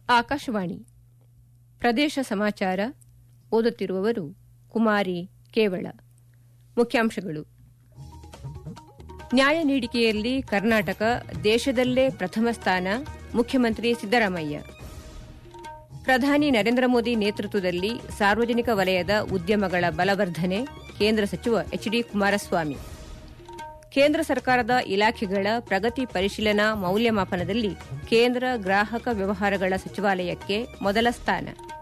ಆಕಾಶವಾಣಿ ಪ್ರದೇಶ ಸಮಾಚಾರ ಓದುತ್ತಿರುವವರು ಕುಮಾರಿ ಕೇವಳ ಮುಖ್ಯಾಂಶಗಳು ನ್ಯಾಯ ನೀಡಿಕೆಯಲ್ಲಿ ಕರ್ನಾಟಕ ದೇಶದಲ್ಲೇ ಪ್ರಥಮ ಸ್ಥಾನ ಮುಖ್ಯಮಂತ್ರಿ ಸಿದ್ದರಾಮಯ್ಯ ಪ್ರಧಾನಿ ನರೇಂದ್ರ ಮೋದಿ ನೇತೃತ್ವದಲ್ಲಿ ಸಾರ್ವಜನಿಕ ವಲಯದ ಉದ್ಯಮಗಳ ಬಲವರ್ಧನೆ ಕೇಂದ್ರ ಸಚಿವ ಎಚ್ ಡಿ ಕುಮಾರಸ್ವಾಮಿ ಕೇಂದ್ರ ಸರ್ಕಾರದ ಇಲಾಖೆಗಳ ಪ್ರಗತಿ ಪರಿಶೀಲನಾ ಮೌಲ್ಯಮಾಪನದಲ್ಲಿ ಕೇಂದ್ರ ಗ್ರಾಹಕ ವ್ಯವಹಾರಗಳ ಸಚಿವಾಲಯಕ್ಕೆ ಮೊದಲ ಸ್ಥಾನ